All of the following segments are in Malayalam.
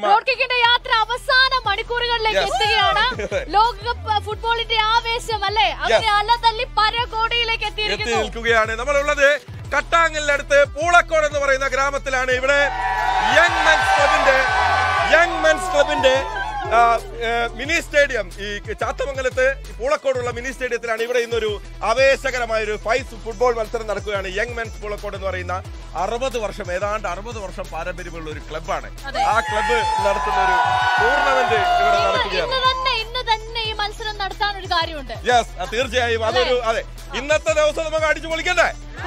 രേഷ്മ റോഡ് കിക്കിന്റെ യാത്ര അവസാന മണിക്കൂറുകളിലേക്ക് Yes. എത്തുകയാണ് ലോകകപ്പ് ഫുട്ബോളിന്റെ ആവേശം അല്ലേ അങ്ങനെ അലതല്ലി പരകോടിയിലേക്ക് എത്തി എത്തിയിരിക്കുന്നു നിൽക്കുകയാണ് നമ്മളുള്ളത് കട്ടാങ്ങലിനടുത്ത് പൂളക്കോട് എന്ന് പറയുന്ന ഗ്രാമത്തിലാണ് ഇവിടെ യങ് മെൻസ് ക്ലബിന്റെ യങ് മെൻസ് ക്ലബിന്റെ ആ, ഏ, മിനി സ്റ്റേഡിയം ഈ ചാത്തമംഗലത്ത് ഈ പൂളക്കോടുള്ള മിനി സ്റ്റേഡിയത്തിലാണ് ഇവിടെ ഇന്നൊരു ആവേശകരമായ ഒരു ഫൈസ് ഫുട്ബോൾ മത്സരം നടക്കുകയാണ് യങ് മെൻസ് പൂളക്കോട് എന്ന് പറയുന്ന അറുപത് വർഷം ഏതാണ്ട് അറുപത് വർഷം പാരമ്പര്യമുള്ള ഒരു ക്ലബ്ബാണ് അതെ. ആ ക്ലബ്ബ് നടത്തുന്ന ഒരു ടൂർണമെന്റ് ഇവിടെ ഇന്ന് നടക്കുകയാണ് ഇന്ന് തന്നെ ഇന്ന് തന്നെ ഈ മത്സരം നടത്താൻ ഒരു കാര്യമുണ്ട് യെസ് തീർച്ചയായും അതൊരു അതെ ഇന്നത്തെ ദിവസം നമുക്ക് അടിച്ചു പൊളിക്കണ്ടേ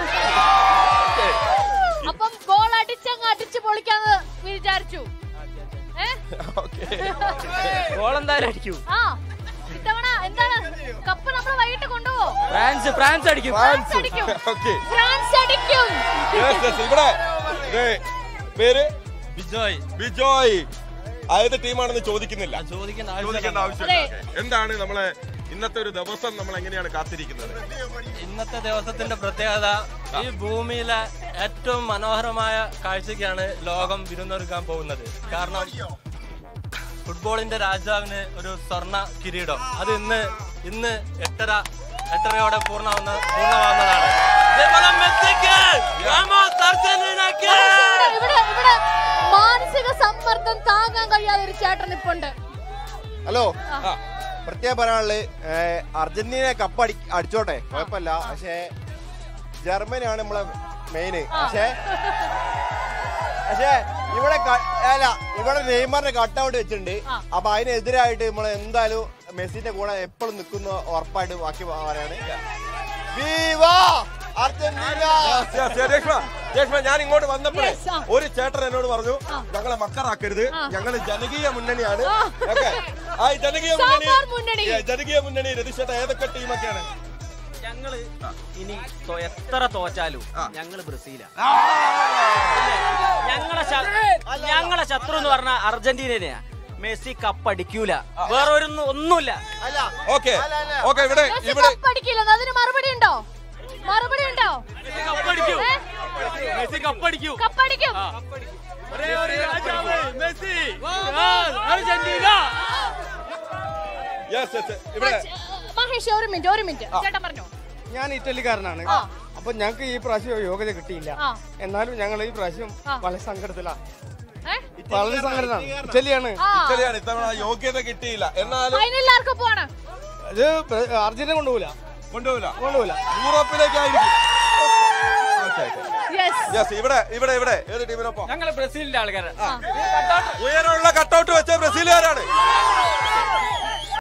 അപ്പം ഗോൾ അടിച്ചങ്ങ് അടിച്ചു പൊളിക്കാന്ന് വിചാരിച്ചു ഏ? ഓക്കെ ഗോൾ എന്തായാലും അടിക്കൂ ആ ഇത്തവണ എന്താണ് കപ്പ് നമ്മൾ വൈകിട്ട് കൊണ്ടുപോവോ ഫ്രാൻസ് ഫ്രാൻസ് അടിക്കും ഫ്രാൻസ് അടിക്കും ഓക്കെ ഫ്രാൻസ് അടിക്കും Yes, yes, ഇവിടെ ദേ, പേര് ബിജോയ് ബിജോയ് ഏത് ടീമാണെന്ന് ചോദിക്കുന്നില്ല ചോദിക്കേണ്ട ചോദിക്കേണ്ട ആവശ്യമില്ല Okay. എന്താണ് നമ്മളെ ഇന്നത്തെ ഒരു ദിവസം നമ്മൾ എങ്ങനെയാണ് കാത്തിരിക്കുന്നത് ഇന്നത്തെ ദിവസത്തിന്റെ പ്രത്യേകത ഈ ഭൂമിയിലെ ഏറ്റവും മനോഹരമായ കാഴ്ചയ്ക്കാണ് ലോകം വിരുന്നൊരുക്കാൻ പോകുന്നത് കാരണം ഫുട്ബോളിന്റെ രാജാവിന് ഒരു സ്വർണ്ണ കിരീടം അത് ഇന്ന് ഇന്ന് എട്ടര എട്ടരയോടെ പൂർണ്ണമാവുന്ന പൂർണ്ണമാവുന്നതാണ് ഇതേപോലെ മെസ്സിക്ക്! വാമോസ് അർജന്റീനയ്ക്ക്! ഇവിടെ ഇവിടെ ഇവിടെ മാനസിക സമ്മർദ്ദം താങ്ങാൻ കഴിയാതെ ഒരു ചേട്ടൻ ഇപ്പുണ്ട് ഹലോ ആ, പ്രത്യേകം പറയാനുള്ളത് ഏഹ്, അർജന്റീന കപ്പ് അടി അടിച്ചോട്ടെ കുഴപ്പമില്ല പക്ഷേ ജർമ്മനിയാണ് നമ്മളെ മെയിന് പക്ഷേ പക്ഷേ ഇവിടെ ക- അല്ല ഇവിടെ നെയ്മറിന്റെ കട്ടൗട്ട് വെച്ചിട്ടുണ്ട് ആ. അപ്പൊ അതിനെതിരായിട്ട് നമ്മൾ എന്തായാലും മെസ്സിന്റെ കൂടെ എപ്പോഴും നിൽക്കുന്ന ഉറപ്പായിട്ട് ബാക്കി പറയാണ് viva Argentina yes, yes, yes, Reshma Reshma ഞാൻ ഇങ്ങോട്ട് വന്നപ്പോഴേ Yes, ആ. ഒരു ചേട്ടൻ എന്നോട് പറഞ്ഞു ആ. ഞങ്ങളെ മക്കറാക്കരുത് ആ. ഞങ്ങള് ജനകീയ മുന്നണിയാണ് ആ. ഓക്കെ ആ ഈ ജനകീയ മുന്നണി സാമ്പാർ മുന്നണി. Yeah, ജനകീയ മുന്നണി രതീഷേട്ട ഏതൊക്കെ ടീമൊക്കെയാണ് ഞങ്ങള് ഇനി തോ- എത്ര തോറ്റാലും ആ. ഞങ്ങള് ബ്രസീലാ ഞങ്ങളെ ശ- ഞങ്ങളെ ശത്രു എന്ന് പറഞ്ഞ അർജന്റീനയാ മെസ്സി കപ്പ് അടിക്കൂല വേറെ ഒരു ഒന്നുമില്ല അല്ല ഓക്കെ ഓക്കെ ഇവിടെ മെസ്സി ഇവിടെ കപ്പ് അടിക്കില്ലെന്ന് അതിന് മറുപടി ഉണ്ടോ മറുപടി ഉണ്ടോ കപ്പടിക്കൂ ഏ? മെസ്സി കപ്പടിക്കൂ കപ്പടിക്കും ഒരേ ഒരു രാജാവ് മെസ്സി അർജന്റീന യെസ് യെസ് ഇവിടെ മഹേഷ് ഒരു മിനിറ്റ് ഒരു മിനിറ്റ് ചേട്ടൻ പറഞ്ഞോ ഞാൻ ഇറ്റലിക്കാരനാണ് ആ. അപ്പൊ ഞങ്ങൾക്ക് ഈ പ്രാവശ്യം യോഗ്യത കിട്ടിയില്ല ആ. എന്നാലും ഞങ്ങൾ ഈ പ്രാവശ്യം ആ. വളരെ സങ്കടത്തിലാണ് ഏ? വളരെ സങ്കടത്തിലാണ് ഇറ്റലിയാണ് ആ ഇറ്റലിയാണ് ഇത്തവണ യോഗ്യത കിട്ടിയില്ല എന്നാലും ഫൈനലിൽ ആർക്ക് പോവാണ് അത് പ്ര- അർജന്റീന കൊണ്ടുപോകില്ല കൊണ്ടുപോകില്ല കൊണ്ടുപോകില്ല യൂറോപ്പിലേക്കായിരിക്കും യെസ് യെസ് ഇവിടെ ഇവിടെ ഇവിടെ ഏത് ടീമിനൊപ്പം ഞങ്ങള് ബ്രസീലിന്റെ ആൾക്കാരാണ് ഉയരമുള്ള കട്ടൗട്ട്